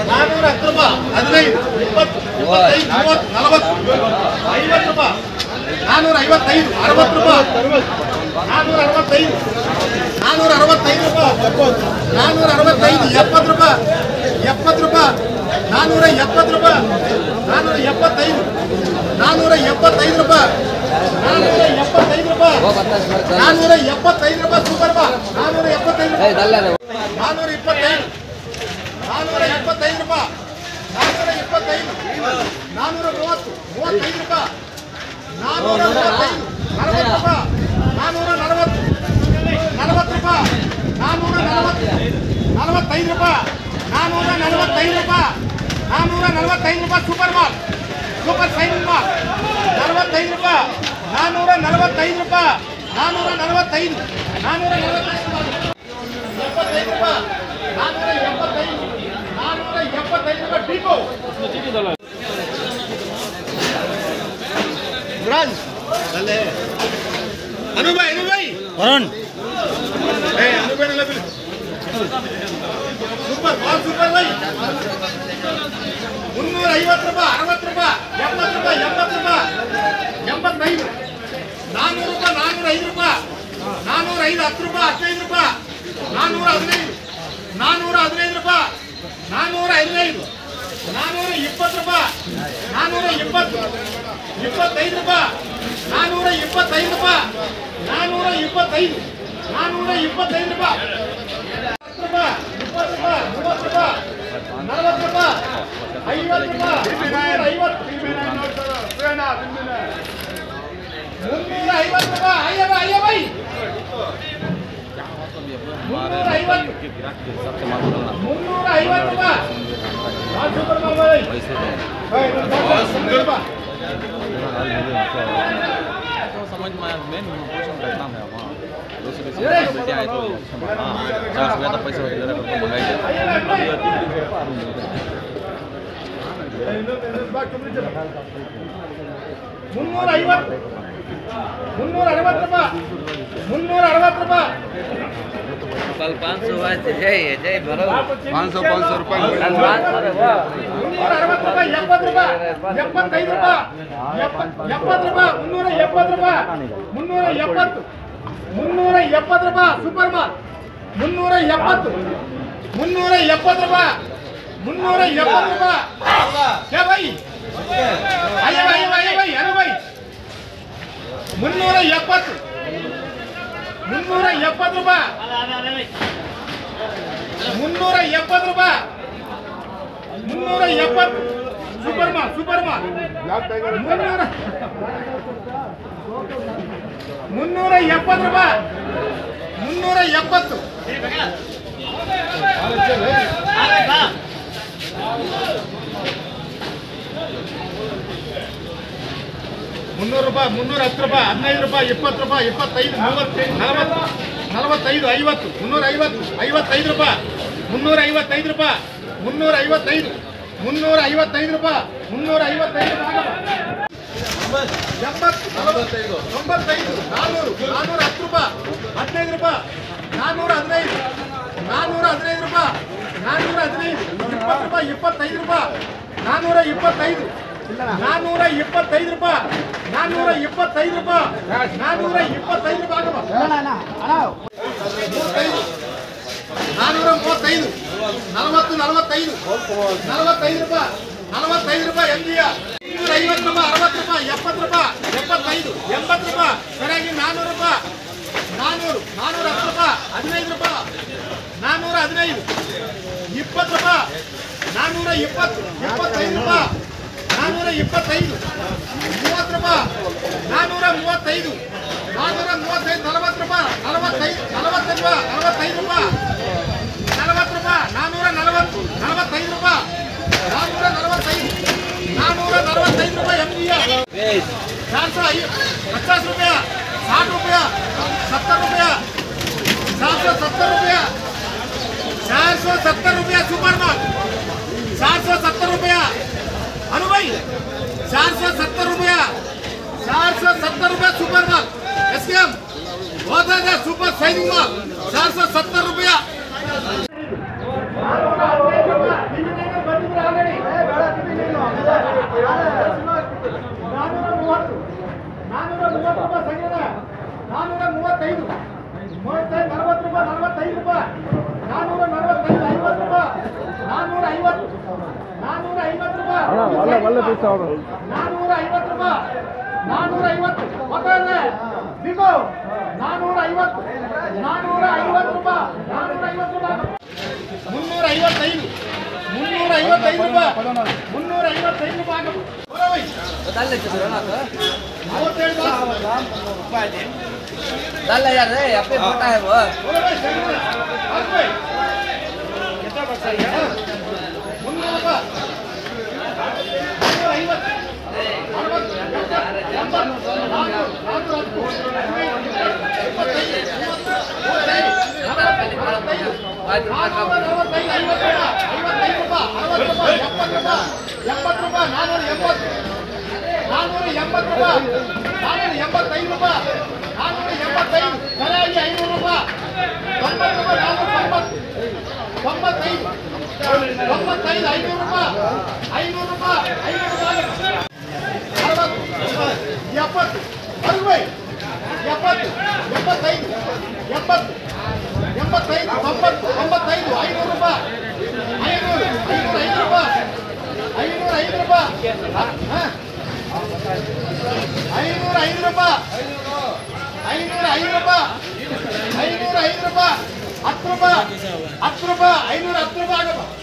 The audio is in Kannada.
ನಾನ್ನೂರ ಹತ್ತು ರೂಪಾಯಿ ಹದಿನೈದು ಇಪ್ಪತ್ತು ಇಪ್ಪತ್ತೈದು ಮೂವತ್ತು ನಲವತ್ತು ಐವತ್ತು ರೂಪಾಯಿ ನಾನ್ನೂರ ಐವತ್ತೈದು ಅರವತ್ತು ರೂಪಾಯಿ ನಾನ್ನೂರ ಅರವತ್ತೈದು ನಾನ್ನೂರ ಅರವತ್ತೈದು ರೂಪಾಯಿ ನಾನ್ನೂರ ಅರವತ್ತೈದು ಎಪ್ಪತ್ತು ರೂಪಾಯಿ ಎಪ್ಪತ್ತು ರೂಪಾಯಿ ನಾನ್ನೂರ ಎಪ್ಪತ್ತು ರೂಪಾಯಿ ನಾನ್ನೂರ ಎಪ್ಪತ್ತೈದು ನಾನ್ನೂರ ಎಪ್ಪತ್ತೈದು ರೂಪಾಯಿ ನಾನ್ನೂರ ಎಪ್ಪತ್ತೈದು ರೂಪಾಯಿ ನಾನ್ನೂರ ಎಪ್ಪತ್ತೈದು ರೂಪಾಯಿ ಸೂಪರ್ ಬಾ ನಾನ್ನೂರ ಎಪ್ಪತ್ತೈದು ರೂಪಾಯಿ ನಾನ್ನೂರ ಇಪ್ಪತ್ತೈದು ನಾನ್ನೂರ ಇಪ್ಪತ್ತೈದು ರೂಪಾಯಿ ನಾನ್ನೂರ ಇಪ್ಪತ್ತೈದು ನಾನ್ನೂರ ಮೂವತ್ತು ಮೂವತ್ತೈದು ರೂಪಾಯಿ ನಾನ್ನೂರ ಮೂವತ್ತೈದು ನಲವತ್ತು ರೂಪಾಯಿ ನಾನ್ನೂರ ನಲವತ್ತು ನಲವತ್ತು ರೂಪಾಯಿ ನಾನ್ನೂರ ನಲವತ್ತು ನಲವತ್ತೈದು ರೂಪಾಯಿ ನಾನ್ನೂರ ನಲವತ್ತೈದು ರೂಪಾಯಿ ನಾನ್ನೂರ ನಲವತ್ತೈದು ರೂಪಾಯಿ super mall super sign mall ನಲವತ್ತೈದು ರೂಪಾಯಿ ನಾನ್ನೂರ ನಲವತ್ತೈದು ರೂಪಾಯಿ ನಾನ್ನೂರ ನಲವತ್ತೈದು ನಾನ್ನೂರ ನಲವತ್ತೈದು ಎಪ್ಪತ್ತೈದು ರೂಪಾಯಿ ನಾನ್ನೂರ ಎಪ್ಪತ್ತೈದು ನಾನ್ನೂರ ಎಪ್ಪತ್ತೈದು ರೂಪಾಯಿ ಡಿಪೋ ಅನುಭಾಯ್ ಅನುಭಾಯ್ ವರುಣ್ ಏ ಅನುಭಾಯ್ ಎಲ್ಲ ಬಿಡು ಸೂಪರ್ ಬಾಲ್ ಸೂಪರ್ ಬೈ ಮುನ್ನೂರ ಐವತ್ತು ರೂಪಾಯಿ ಅರವತ್ತು ರೂಪಾಯಿ ಎಪ್ಪತ್ತು ರೂಪಾಯಿ ಎಂಬತ್ತು ರೂಪಾಯಿ ಎಂಬತ್ತೈದು ನಾನ್ನೂರು ರೂಪಾಯಿ ನಾನ್ನೂರ ಐದು ರೂಪಾಯಿ ನಾನ್ನೂರ ಐದು ಹತ್ತು ರೂಪಾಯಿ ಹದಿನೈದು ರೂಪಾಯಿ ನಾನ್ನೂರ ಹದಿನೈದು ನಾನ್ನೂರ ಹದಿನೈದು ರೂಪಾಯಿ ನಾನ್ನೂರ ಹದಿನೈದು ನಾನ್ನೂರ ಇಪ್ಪತ್ತು ರೂಪಾಯಿ ನಾನ್ನೂರ ಇಪ್ಪತ್ತು ಇಪ್ಪತ್ತೈದು ರೂಪಾಯಿ ನಾನ್ನೂರ ಇಪ್ಪತ್ತೈದು ರೂಪಾಯಿ ನಾನ್ನೂರ ಇಪ್ಪತ್ತೈದು ನಾನ್ನೂರ ಇಪ್ಪತ್ತೈದು ರೂಪಾಯಿ ಹತ್ತು ರೂಪಾಯಿ ಇಪ್ಪತ್ತು ರೂಪಾಯಿ ಮೂವತ್ತು ರೂಪಾಯಿ ನಲವತ್ತು ರೂಪಾಯಿ ಐವತ್ತು ರೂಪಾಯಿ ಮುನ್ನೂರ ಐವತ್ತು ಮುನ್ನೂರ ಐವತ್ತು ರೂಪಾಯಿ ಅಯ್ಯ ಬೈ ಅಯ್ಯ ಬೈ ಮುನ್ನೂರ ಐವತ್ತು ಮುನ್ನೂರ ಐವತ್ತು ರೂಪಾಯಿ ಆ super mall bye. Bye, bye, bye, bye. समझ में मेन पोषण करता है वहाँ दो सौ बीस बेटे आए तो हाँ चार सौ ज़्यादा पैसे वगैरह करके मंगाई जाए ಮುನ್ನೂರ ಐವತ್ತು ಮುನ್ನೂರ ಅರವತ್ತು ರೂಪಾಯಿ ಮುನ್ನೂರ ಅರವತ್ತು ರೂಪಾಯಿ कल पाँच सौ हुआ तो जय जय भरो पाँच सौ पाँच सौ रुपये ಮುನ್ನೂರ ಅರವತ್ತು ರೂಪಾಯಿ ಎಪ್ಪತ್ತು ರೂಪಾಯಿ ಎಪ್ಪತ್ತೈದು ರೂಪಾಯಿ ಎಪ್ಪ- ಎಪ್ಪತ್ತು ರೂಪಾಯಿ ಮುನ್ನೂರ ಎಪ್ಪತ್ತು ರೂಪಾಯಿ ಮುನ್ನೂರ ಎಪ್ಪತ್ತು ಮುನ್ನೂರ ಎಪ್ಪತ್ತು ರೂಪಾಯಿ ಸೂಪರ್ ಮಾಲ್ ಮುನ್ನೂರ ಎಪ್ಪತ್ತು ಮುನ್ನೂರ ಎಪ್ಪತ್ತು ರೂಪಾಯಿ ಮುನ್ನೂರ ಎಪ್ಪತ್ತು ರೂಪಾಯಿ ಏ ಬೈ ಅಯ್ಯ ಬೈ ಅಯ್ಯ ಬೈ ಅಯ್ಯ ಬೈ ಅರೆ ಬೈ ಮುನ್ನೂರ ಎಪ್ಪತ್ತು ಮುನ್ನೂರ ಎಪ್ಪತ್ತು ರೂಪಾಯಿ ಮುನ್ನೂರ ಎಪ್ಪತ್ತು ರೂಪಾಯಿ ಮುನ್ನೂರ ಎಪ್ಪತ್ತು ಸೂಪರ್ ಮಾಲ್ ಸೂಪರ್ ಮಾಲ್ ಮುನ್ನೂರ ಮುನ್ನೂರ ಎಪ್ಪತ್ತು ರೂಪಾಯಿ ಮುನ್ನೂರ ಎಪ್ಪತ್ತು ಮುನ್ನೂರು ರೂಪಾಯಿ ಮುನ್ನೂರ ಹತ್ತು ರೂಪಾಯಿ ಹದಿನೈದು ರೂಪಾಯಿ ಇಪ್ಪತ್ತು ರೂಪಾಯಿ ಇಪ್ಪತ್ತೈದು ಮೂವತ್ತು ನಲವತ್ತು ನಲವತ್ತೈದು ಐವತ್ತು ಮುನ್ನೂರ ಐವತ್ತು ಐವತ್ತೈದು ರೂಪಾಯಿ ಮುನ್ನೂರ ಐವತ್ತೈದು ರೂಪಾಯಿ ಮುನ್ನೂರ ಐವತ್ತೈದು ಮುನ್ನೂರ ಐವತ್ತೈದು ರೂಪಾಯಿ ಮುನ್ನೂರ ಐವತ್ತೈದು ಎಂಬತ್ತು ನಲವತ್ತೈದು ತೊಂಬತ್ತೈದು ನಾನ್ನೂರು ನಾನ್ನೂರ ಹತ್ತು ರೂಪಾಯಿ ಹದಿನೈದು ರೂಪಾಯಿ ನಾನ್ನೂರ ಹದಿನೈದು ನಾನ್ನೂರ ಹದಿನೈದು ರೂಪಾಯಿ ನಾನ್ನೂರ ಹದಿನೈದು ಇಪ್ಪತ್ತು ರೂಪಾಯಿ ಇಪ್ಪತ್ತೈದು ರೂಪಾಯಿ ನಾನ್ನೂರ ಇಪ್ಪತ್ತೈದು ನಾನ್ನೂರ ಇಪ್ಪತ್ತೈದು ರೂಪಾಯಿ ನಾನ್ನೂರ ಇಪ್ಪತ್ತೈದು ರೂಪಾಯಿ ನಾನ್ನೂರ ಇಪ್ಪತ್ತೈದು ರೂಪಾಯಿ ಆಗಮ್ಮ. ಮೂವತ್ತೈದು ನಾನ್ನೂರ ಮೂವತ್ತೈದು ನಲವತ್ತು ನಲವತ್ತೈದು ನಲವತ್ತೈದು ರೂಪಾಯಿ ನಲವತ್ತೈದು ರೂಪಾಯಿ ಎಂ ಜಿ ಇನ್ನೂರ ಐವತ್ತು ರೂಪಾಯಿ ಅರವತ್ತು ರೂಪಾಯಿ ಎಪ್ಪತ್ತು ರೂಪಾಯಿ ಎಪ್ಪತ್ತೈದು ಎಂಬತ್ತು ರೂಪಾಯಿ ಸರಿಯಾಗಿ ನಾನ್ನೂರು ರೂಪಾಯಿ ನಾನ್ನೂರು ನಾನ್ನೂರ ಹತ್ತು ರೂಪಾಯಿ ಹದಿನೈದು ರೂಪಾಯಿ ನಾನ್ನೂರ ಹದಿನೈದು ಇಪ್ಪತ್ತು ರೂಪಾಯಿ ನಾನ್ನೂರ ಇಪ್ಪತ್ತು ಇಪ್ಪತ್ತೈದು ರೂಪಾಯಿ ನಾನ್ನೂರ ಇಪ್ಪತ್ತೈದು ಮೂವತ್ತು ರೂಪಾಯಿ ನಾನ್ನೂರ ಮೂವತ್ತೈದು ನಾನ್ನೂರ ಮೂವತ್ತೈದು ನಲವತ್ತು ರೂಪಾಯಿ ನಲವತ್ತೈದು ನಲವತ್ತು ರೂಪಾಯಿ ನಲವತ್ತೈದು ರೂಪಾಯಿ ನಲವತ್ತು ರೂಪಾಯಿ ನಾನ್ನೂರ ನಲವತ್ತು ನಲವತ್ತೈದು ರೂಪಾಯಿ ನಾನ್ನೂರ ನಲವತ್ತೈದು ನಾನ್ನೂರ ನಲವತ್ತೈದು ರೂಪಾಯಿ ಎಂ ಜಿ चार सौ पचास रुपया साठ रुपया सत्तर रुपया चार सौ सत्तर रुपया चार सौ सत्तर रुपया सुपर माल चार सौ सत्तर रुपया अनु भाई चार सौ सत्तर रुपया चार सौ सत्तर रुपया super mall S K M बहुत है सुपर साइनिंग माल चार सौ सत्तर रुपया ನಾನೂರ ಐವತ್ತು ರೂಪಾಯಿ ನಾನೂರ ಐವತ್ತು ಗೊತ್ತಾದ್ರೆ ಬಿಗು ನಾನೂರ ಐವತ್ತು ನಾನೂರ ಐವತ್ತು ರೂಪಾಯಿ ನಾನೂರ ಐವತ್ತು ರೂಪಾಯಿ ಮುನ್ನೂರ ಐವತ್ತೈದು ಮುನ್ನೂರ ಐವತ್ತೈದು ರೂಪಾಯಿ ಮುನ್ನೂರ ಐವತ್ತೈದು ರೂಪಾಯಿ ಆಗಬೇಕು. ಬರೋವೈ. ಮೂವತ್ತೇಳು ರೂಪಾಯಿ. डाल यार रे अपने मोटा है वो ಬರೋವೈ, ಸರಿ. ಹಾಕ್ಬೈ. ಮುನ್ನೂರು ರೂಪಾಯಿ. ಮುನ್ನೂರ ಐವತ್ತು. ಅರವತ್ತು. ಎಂಬತ್ತು. ನಾನ್ನೂರು. ನಾನ್ನೂರ ಹತ್ತು. ಹದಿನೈದು. ಇಪ್ಪತ್ತೈದು. ಮೂವತ್ತು. ಮೂವತ್ತೈದು. ನಲವತ್ತು. ನಲವತ್ತೈದು. ನಾನ್ನೂರ ನಲವತ್ತೈದು. ಐವತ್ತು ರೂಪಾಯಿ. ಐವತ್ತೈದು ರೂಪಾಯಿ. ಅರವತ್ತು ರೂಪಾಯಿ. ಎಪ್ಪತ್ತು ರೂಪಾಯಿ. ಎಪ್ಪತ್ತು ರೂಪಾಯಿ. ನಾನ್ನೂರ ಎಂಬತ್ತು. ನಾನ್ನೂರ ಎಂಬತ್ತು ರೂಪಾಯಿ ನಾನ್ನೂರ ಎಂಬತ್ತೈದು ರೂಪಾಯಿ ನಾನ್ನೂರ ಎಂಬತ್ತೈದು ಸರಿಯಾಗಿ ಐನೂರು ರೂಪಾಯಿ ತೊಂಬತ್ತು ರೂಪಾಯಿ ನಾನ್ನೂರ ತೊಂಬತ್ತು ತೊಂಬತ್ತೈದು ತೊಂಬತ್ತೈದು ಐನೂರು ರೂಪಾಯಿ ಐನೂರು ರೂಪಾಯಿ ಐನೂರು ರೂಪಾಯಿ ಅರವತ್ತು ಎಪ್ಪತ್ತು ಅರವೈ ಎಪ್ಪತ್ತು ಎಪ್ಪತ್ತೈದು ಎಪ್ಪತ್ತು ಎಂಬತ್ತೈದು ತೊಂಬತ್ತು ತೊಂಬತ್ತೈದು ಐನೂರು ರೂಪಾಯಿ ಐನೂರು ಐನೂರ ಐದು ರೂಪಾಯಿ ಐನೂರ ಐದು ರೂಪಾಯಿ ಹಾಂ ಐನೂರ ಐದು ರೂಪಾಯಿ ಐನೂರ ಐದು ರೂಪಾಯಿ ಐನೂರ ಐದು ರೂಪಾಯಿ ಹತ್ತು ರೂಪಾಯಿ ಹತ್ತು ರೂಪಾಯಿ ಐನೂರ ಹತ್ತು ರೂಪಾಯಿ ಆಗಪ್ಪ